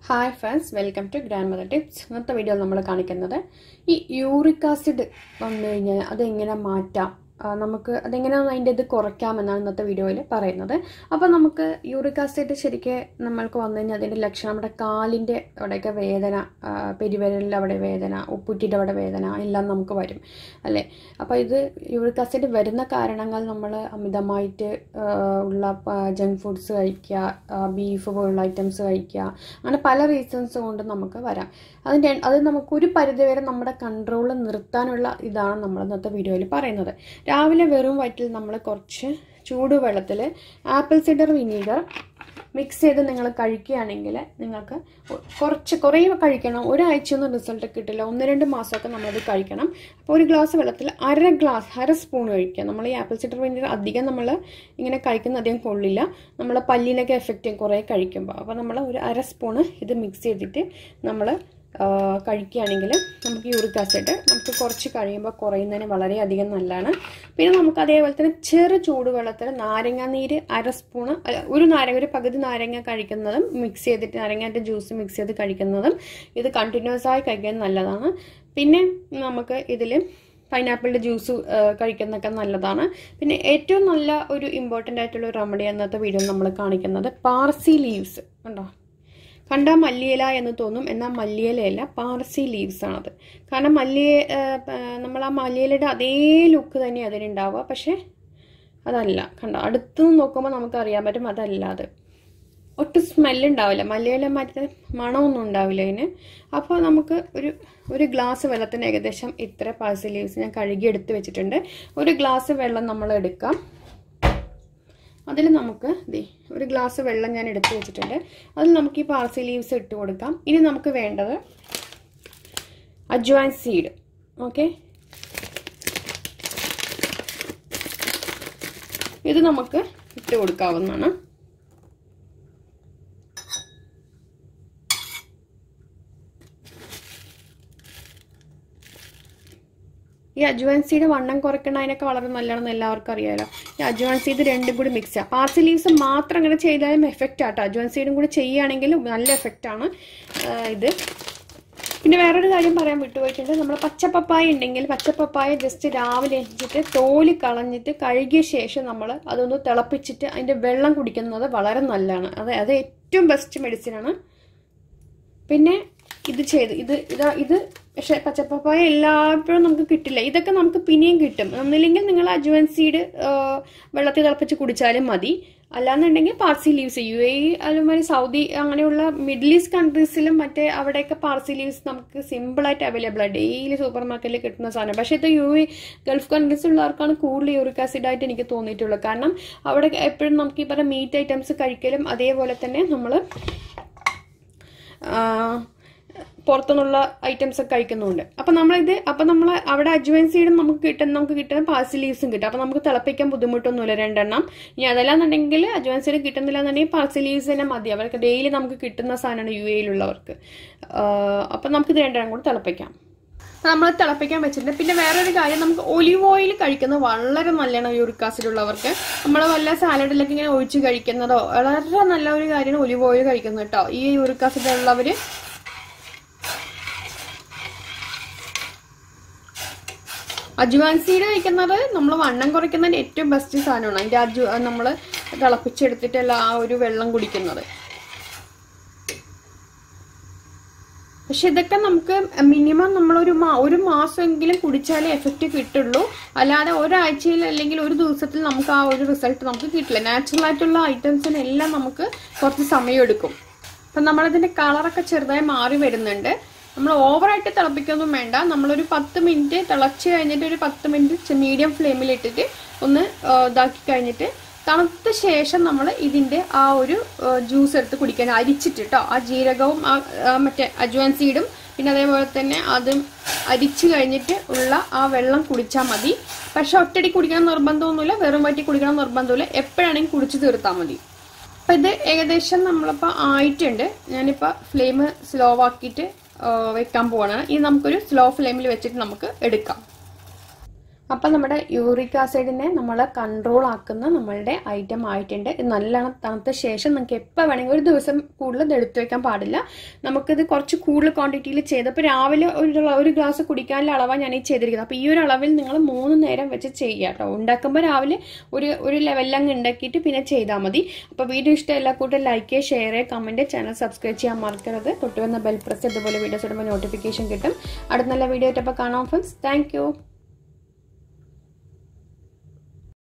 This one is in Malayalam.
hi friends welcome to grandmother tips ഇന്നത്തെ വീഡിയോ നമ്മൾ കാണിക്കുന്നത് ഈ യൂറിക് ആസിഡ് വന്നു കഴിഞ്ഞാൽ അതെങ്ങനെ മാറ്റാം ആ, നമുക്ക് അതെങ്ങനെയാണ് അതിൻ്റെ ഇത് കുറയ്ക്കാമെന്നാണ് ഇന്നത്തെ വീഡിയോയിൽ പറയുന്നത് അപ്പോൾ നമുക്ക് യൂറിക് ആസിഡ് ശരിക്കും നമ്മൾക്ക് വന്നു കഴിഞ്ഞാൽ അതിൻ്റെ ലക്ഷണം നമ്മുടെ കാലിൻ്റെ അവിടെയൊക്കെ വേദന ആ, പെരുവിരലിൻ്റെ അവിടെ വേദന ഉപ്പുറ്റിൻ്റെ അവിടെ വേദന എല്ലാം നമുക്ക് വരും അല്ലേ അപ്പോൾ ഇത് യൂറിക് ആസിഡ് വരുന്ന കാരണങ്ങൾ നമ്മൾ അമിതമായിട്ട് ആ, ഉള്ള ജങ്ക് ഫുഡ്സ് കഴിക്കുക ബീഫ് പോലുള്ള ഐറ്റംസ് കഴിക്കുക അങ്ങനെ പല റീസൺസ് കൊണ്ട് നമുക്ക് വരാം അതിൻ്റെ അത് നമുക്ക് ഒരു പരിധിവരെ നമ്മുടെ കൺട്രോൾ നിർത്താനുള്ള ഇതാണ് നമ്മൾ ഇന്നത്തെ വീഡിയോയിൽ പറയുന്നത് രാവിലെ വെറും വയറ്റിൽ നമ്മൾ കുറച്ച് ചൂടുവെള്ളത്തിൽ ആപ്പിൾ സിഡർ വിനീഗർ മിക്സ് ചെയ്ത് നിങ്ങൾ കഴിക്കുകയാണെങ്കിൽ നിങ്ങൾക്ക് കുറച്ച് കുറേ കഴിക്കണം ഒരാഴ്ചയൊന്നും റിസൾട്ട് കിട്ടില്ല ഒന്ന് രണ്ട് മാസമൊക്കെ നമ്മളത് കഴിക്കണം അപ്പോൾ ഒരു ഗ്ലാസ് വെള്ളത്തിൽ അര ഗ്ലാസ് അര സ്പൂൺ കഴിക്കുക നമ്മൾ ഈ ആപ്പിൾ സിഡർ വിനീഗർ അധികം നമ്മൾ ഇങ്ങനെ കഴിക്കുന്ന അധികം കൊള്ളില്ല നമ്മളെ പല്ലിനൊക്കെ എഫക്റ്റ് ചെയ്യും കുറേ കഴിക്കുമ്പോൾ അപ്പോൾ നമ്മൾ ഒരു അര സ്പൂണ് ഇത് മിക്സ് ചെയ്തിട്ട് നമ്മൾ കഴിക്കുകയാണെങ്കിൽ നമുക്ക് യൂറിക് ആസിഡ് നമുക്ക് കുറച്ച് കഴിയുമ്പോൾ കുറയുന്നതിന് വളരെയധികം നല്ലതാണ് പിന്നെ നമുക്ക് അതേപോലെ തന്നെ ചെറു ചൂടുവെള്ളത്തിൽ നാരങ്ങ നീര് അര സ്പൂണ് അല്ല, ഒരു നാരങ്ങ ഒരു പകുതി നാരങ്ങ കഴിക്കുന്നതും മിക്സ് ചെയ്തിട്ട് നാരങ്ങൻ്റെ ജ്യൂസ് മിക്സ് ചെയ്ത് കഴിക്കുന്നതും ഇത് കണ്ടിന്യൂസ് ആയി കഴിക്കാൻ നല്ലതാണ് പിന്നെ നമുക്ക് ഇതിൽ പൈനാപ്പിളിൻ്റെ ജ്യൂസ് കഴിക്കുന്നതൊക്കെ നല്ലതാണ് പിന്നെ ഏറ്റവും നല്ല ഒരു ഇമ്പോർട്ടൻ്റ് ആയിട്ടുള്ള ഒരു റെമഡി എന്നത്തെ വീഡിയോ നമ്മൾ കാണിക്കുന്നത് പാർസി ലീവ്സ് ഉണ്ടോ കണ്ട മല്ലിയില എന്ന് തോന്നും എന്നാൽ മല്ലിയിലയല്ല പാർസി ലീവ്സ് ആണത് കാരണം മല്ലിയ നമ്മൾ ആ മല്ലിയിലയുടെ അതേ ലുക്ക് തന്നെ അതിനുണ്ടാവുക പക്ഷേ അതല്ല കണ്ടോ അടുത്ത് നോക്കുമ്പോൾ നമുക്ക് അറിയാൻ പറ്റും അതല്ല അത് ഒട്ടും സ്മെല്ല് ഉണ്ടാവില്ല മല്ലിയില മറ്റേ മണമൊന്നും ഉണ്ടാവില്ല അതിന് അപ്പോൾ നമുക്ക് ഒരു ഒരു ഗ്ലാസ് വെള്ളത്തിന് ഏകദേശം ഇത്ര പാഴ്സൽ ലീവ്സ് ഞാൻ കഴുകി എടുത്ത് വെച്ചിട്ടുണ്ട് ഒരു ഗ്ലാസ് വെള്ളം നമ്മൾ എടുക്കാം അതിൽ നമുക്ക് ദേ ഒരു ഗ്ലാസ് വെള്ളം ഞാൻ എടുത്ത് വെച്ചിട്ടുണ്ട് അതിൽ നമുക്ക് ഈ പാർസി ലീവ്സ് ഇട്ട് കൊടുക്കാം ഇനി നമുക്ക് വേണ്ടത് അജ്വാൻ സീഡ് ഓക്കെ ഇത് നമുക്ക് ഇട്ട് കൊടുക്കാവുന്നതാണ് ഈ അജ്വാൻ സീഡ് വണ്ണം കുറയ്ക്കണതിനൊക്കെ വളരെ നല്ലതാണെന്ന് എല്ലാവർക്കും അറിയാലോ ഈ അജ്വാൻ സീഡ് രണ്ടും കൂടി മിക്സ് ചെയ്യാം പാർസി ലീവ്സ് മാത്രം അങ്ങനെ ചെയ്താലും എഫക്റ്റ് ആട്ടോ അജ്വാൻ സീഡും കൂടി ചെയ്യുകയാണെങ്കിൽ നല്ല എഫക്റ്റ് ആണ് ഇത് പിന്നെ വേറൊരു കാര്യം പറയാൻ വിട്ടുപോയിട്ടുണ്ട് നമ്മൾ പച്ചപ്പപ്പായ ഉണ്ടെങ്കിൽ പച്ചപ്പപ്പായ ജസ്റ്റ് രാവിലെ എണിച്ചിട്ട് തോല് കളഞ്ഞിട്ട് കഴുകിയ ശേഷം നമ്മൾ അതൊന്ന് തിളപ്പിച്ചിട്ട് അതിൻ്റെ വെള്ളം കുടിക്കുന്നത് വളരെ നല്ലതാണ് അത് അത് ഏറ്റവും ബെസ്റ്റ് മെഡിസിനാണ് പിന്നെ ഇത് ചെയ്ത് ഇത് ഇതാ ഇത് പക്ഷെ പച്ചപ്പപ്പായ എല്ലായ്പ്പോഴും നമുക്ക് കിട്ടില്ല ഇതൊക്കെ നമുക്ക് പിന്നെയും കിട്ടും ഒന്നില്ലെങ്കിൽ നിങ്ങൾ അജ്വൻ സീഡ് വെള്ളത്തിൽ തിളപ്പിച്ച് കുടിച്ചാലും മതി അല്ലാന്നുണ്ടെങ്കിൽ പാർസി ലീവ്സ് യു എ അതുമാതിരി സൗദി അങ്ങനെയുള്ള മിഡിൽ ഈസ്റ്റ് കൺട്രീസിലും മറ്റേ അവിടെയൊക്കെ പാർസി ലീവ്സ് നമുക്ക് സിമ്പിളായിട്ട് അവൈലബിൾ ആണ് ഡെയിലി സൂപ്പർ മാർക്കറ്റിൽ കിട്ടുന്ന സാധനം പക്ഷേ ഇത് യു എ ഗൾഫ് കൺട്രീസിലുള്ളവർക്കാണ് കൂടുതൽ യൂറിക് ആസിഡ് ആയിട്ട് എനിക്ക് തോന്നിയിട്ടുള്ളത് കാരണം അവിടെ എപ്പോഴും നമുക്ക് ഈ പറഞ്ഞ മീറ്റ് ഐറ്റംസ് കഴിക്കലും അതേപോലെ തന്നെ നമ്മൾ പുറത്തുനിന്നുള്ള ഐറ്റംസ് ഒക്കെ കഴിക്കുന്നുണ്ട് അപ്പൊ നമ്മളിത് അപ്പൊ നമ്മൾ അവിടെ അജ്വൈൻ സീഡും നമുക്ക് കിട്ടുന്ന നമുക്ക് കിട്ടുന്ന പാർസി ലീവ്സും കിട്ടും അപ്പൊ നമുക്ക് തിളപ്പിക്കാൻ ബുദ്ധിമുട്ടൊന്നുമില്ല രണ്ടെണ്ണം ഇനി അതല്ലാന്നുണ്ടെങ്കിൽ അജ്വൈൻ സീഡ് കിട്ടുന്നില്ല എന്നുണ്ടെങ്കിൽ പാർസി ലീവ്സ് തന്നെ മതി അവർക്ക് ഡെയിലി നമുക്ക് കിട്ടുന്ന സാധനമാണ് യു എയിലുള്ളവർക്ക് അപ്പൊ നമുക്കിത് രണ്ടെണ്ണം കൂടി തിളപ്പിക്കാം നമ്മൾ തിളപ്പിക്കാൻ വെച്ചിട്ടുണ്ട് പിന്നെ വേറൊരു കാര്യം നമുക്ക് ഒലിവ് ഓയിൽ കഴിക്കുന്നത് വളരെ നല്ലതാണ് യൂറിക് ആസിഡ് ഉള്ളവർക്ക് നമ്മൾ വല്ല സാലഡിലൊക്കെ ഇങ്ങനെ ഒഴിച്ച് കഴിക്കുന്നതോ വളരെ നല്ല ഒരു കാര്യമാണ് ഒലിവ് ഓയിൽ കഴിക്കുന്നത് കേട്ടോ ഈ യൂറിക് ആസിഡ് ഉള്ളവര് അജ്വാൻ സീഡ് കഴിക്കുന്നത് നമ്മൾ വണ്ണം കുറയ്ക്കുന്നതിന്റെ ഏറ്റവും ബെസ്റ്റ് സാധനമാണ് അതിന്റെ അജു നമ്മൾ തിളപ്പിച്ചെടുത്തിട്ടല്ല ആ ഒരു വെള്ളം കുടിക്കുന്നത് പക്ഷെ ഇതൊക്കെ നമുക്ക് മിനിമം നമ്മളൊരു മാ ഒരു മാസമെങ്കിലും കുടിച്ചാലേ എഫക്റ്റ് കിട്ടുള്ളൂ അല്ലാതെ ഒരാഴ്ചയിൽ അല്ലെങ്കിൽ ഒരു ദിവസത്തിൽ നമുക്ക് ആ ഒരു റിസൾട്ട് നമുക്ക് കിട്ടില്ല നാച്ചുറൽ ആയിട്ടുള്ള ഐറ്റംസിനെല്ലാം നമുക്ക് കുറച്ച് സമയം എടുക്കും അപ്പം നമ്മളിതിന്റെ കളറൊക്കെ ചെറുതായി മാറി വരുന്നുണ്ട് നമ്മൾ ഓവറായിട്ട് തിളപ്പിക്കൊന്നും വേണ്ട നമ്മളൊരു പത്ത് മിനിറ്റ് തിളച്ച് കഴിഞ്ഞിട്ട് ഒരു പത്ത് മിനിറ്റ് മീഡിയം ഫ്ലെയിമിൽ ഇട്ടിട്ട് ഒന്ന് ഇതാക്കി കഴിഞ്ഞിട്ട് തണുത്ത ശേഷം നമ്മൾ ഇതിന്റെ ആ ഒരു ജ്യൂസ് എടുത്ത് കുടിക്കാൻ അരിച്ചിട്ട് കേട്ടോ ആ ജീരകവും ആ മറ്റേ അജ്വാൻ സീഡും പിന്നെ അതേപോലെ തന്നെ അതും അരിച്ചു കഴിഞ്ഞിട്ട് ഉള്ള ആ വെള്ളം കുടിച്ചാൽ മതി പക്ഷെ ഒറ്റടി കുടിക്കണം നിർബന്ധമൊന്നുമില്ല വെറും വറ്റി കുടിക്കണം നിർബന്ധമില്ല എപ്പോഴാണെങ്കിൽ കുടിച്ചു തീർത്താൽ മതി അപ്പം ഇത് ഏകദേശം നമ്മളിപ്പോൾ ആയിട്ടുണ്ട് ഞാനിപ്പോൾ ഫ്ലെയിം സ്ലോ ആക്കിയിട്ട് വെക്കാൻ പോവാണ് ഇനി നമുക്കൊരു സ്ലോ ഫ്ലെയിമിൽ വെച്ചിട്ട് നമുക്ക് എടുക്കാം അപ്പം നമ്മുടെ യൂറിക് ആസിഡിനെ നമ്മൾ കൺട്രോൾ ആക്കുന്ന നമ്മളുടെ ഐറ്റം ആയിട്ടുണ്ട് ഇത് നല്ലോണം തണുത്ത ശേഷം നിങ്ങൾക്ക് എപ്പോൾ വേണമെങ്കിൽ ഒരു ദിവസം കൂടുതൽ ഇത് എടുത്തു വെക്കാൻ പാടില്ല നമുക്കിത് കുറച്ച് കൂടുതൽ ക്വാണ്ടിറ്റിയിൽ ചെയ്തപ്പോൾ രാവിലെ ഒരു ഒരു ഗ്ലാസ് കുടിക്കാനുള്ള അളവാണ് ഞാൻ ഈ ചെയ്തിരിക്കുന്നത് അപ്പോൾ ഈ ഒരു അളവിൽ നിങ്ങൾ മൂന്ന് നേരം വെച്ച് ചെയ്യുക കേട്ടോ ഉണ്ടാക്കുമ്പോൾ രാവിലെ ഒരു ഒരു ലെവലിലങ്ങ് ഉണ്ടാക്കിയിട്ട് പിന്നെ ചെയ്താൽ മതി അപ്പോൾ വീഡിയോ ഇഷ്ടം എല്ലാ കൂട്ടും ലൈക്ക് ചെയ്യുക ഷെയർ ചെയ്യുക കമൻറ്റ് ചാനൽ സബ്സ്ക്രൈബ് ചെയ്യാൻ മറക്കരുത് തൊട്ട് വന്ന ബെൽ പ്രസ് ഇതുപോലെ വീഡിയോസ് ഇടുമ്പോൾ നോട്ടിഫിക്കേഷൻ കിട്ടും അടുത്ത നല്ല വീഡിയോ ആയിട്ടപ്പോൾ കാണാം ഫ്രണ്ട്സ് താങ്ക്